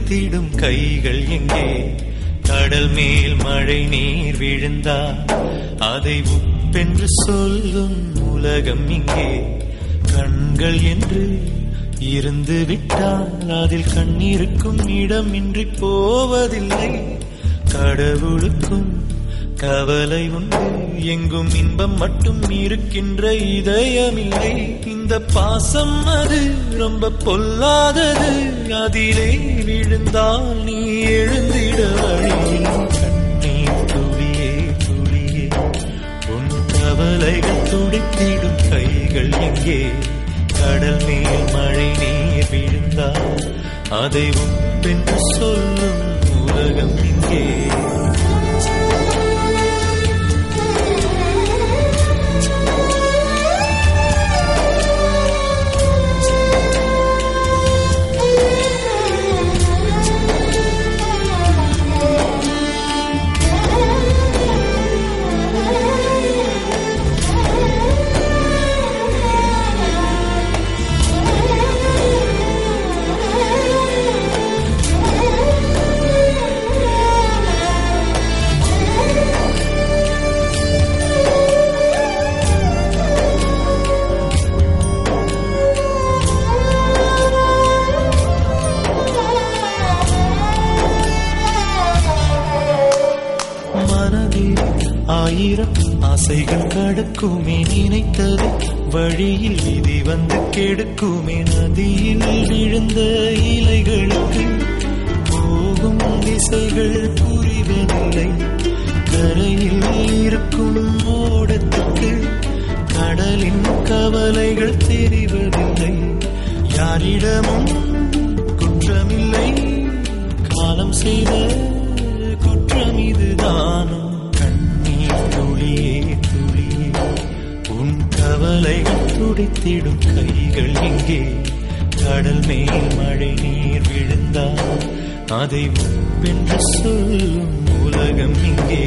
துடைத்திடும் கைகள் எங்கே கடல் மேல் மழை நீர் விழுந்தால் அதை உப்பென்று சொல்லும் உலகம் இங்கே கண்கள் என்று இருந்து விட்டால் அதில் கண்ணீருக்கும் இடமின்றி போவதில்லை கடவுளுக்கும் கவலை உண்டு எங்கும் இன்பம் மட்டும் இருக்கின்ற இதயமில்லை இந்த பாசம் அது ரொம்ப பொல்லாதது அதிலே விழுந்தால் நீ எழுந்திட வழியில் கண்ணீர் துளியே துளியே உன் கவலைகள் துடைத்திடும் கைகள் எங்கே கடல் மேல் மழை நீர் விழுந்தால் அதை உப்பென்று சொல்லும் உலகம் இங்கே மனதில் ஆயிரம் ஆசைகள் கடக்குமே நினைத்தது வழியில் விதி வந்து கெடுக்குமே நதியில் விழுந்த இலைகளுக்கு போகும் திசைகள் புரிவதில்லை கரையில் இருக்கும் ஓடத்துக்கு கடலின் கவலைகள் தெரிவதில்லை யாரிடமும் குற்றமில்லை காலம் செய்த குற்றம் இதுதானோ கண்ணீர் துளியே துளியே உன் கவலைகள் துடைத்திடும் கைகள் எங்கே கடல் மேல் மழை நீர் விழுந்தால் அதை உப்பென்று சொல்லும் உலகம் இங்கே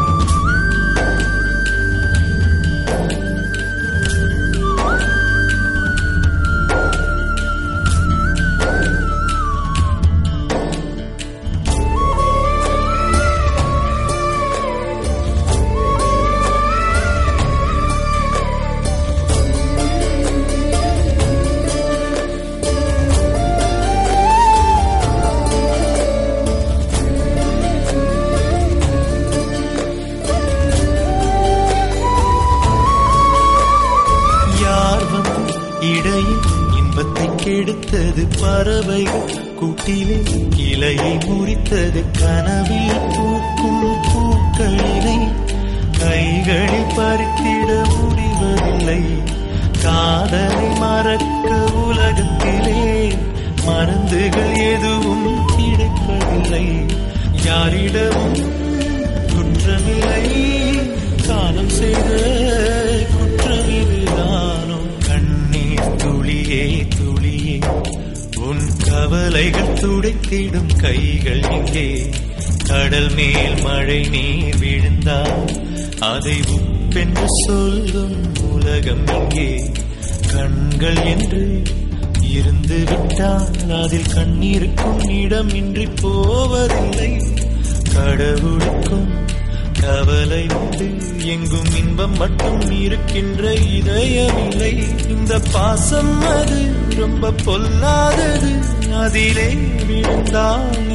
யார் வந்து இடையில் இன்பத்தை கெடுத்தது பறவைகள் கூட்டிலே கிளையை முறித்தது கனவில் பூக்கும் பூக்களினை கைகளில் பறித்திட முடிவதில்லை காதலை மறக்க உலகத்திலே மருந்துகள் எதுவும் கிடைப்பதில்லை யாரிடமும் குற்றமில்லை காலம் செய்த குற்றம் இதுதானோ கண்ணீர் துளியே துளியே உன் கவலைகள் துடைத்திடும் கைகள் எங்கே கடல் மேல் மழை நீர் விழுந்தால் அதை உப்பென்று சொல்லும் உலகம் எங்கே கண்கள் என்று இருந்து விட்டால் அதில் கண்ணீருக்கும் இடமின்றி போவதில்லை கடவுளுக்கும் கவலை உண்டு எங்கும் இன்பம் மட்டும் இருக்கின்ற இதயமில்லை இந்த பாசம் அது ரொம்ப பொல்லாதது அதிலே விழுந்தால்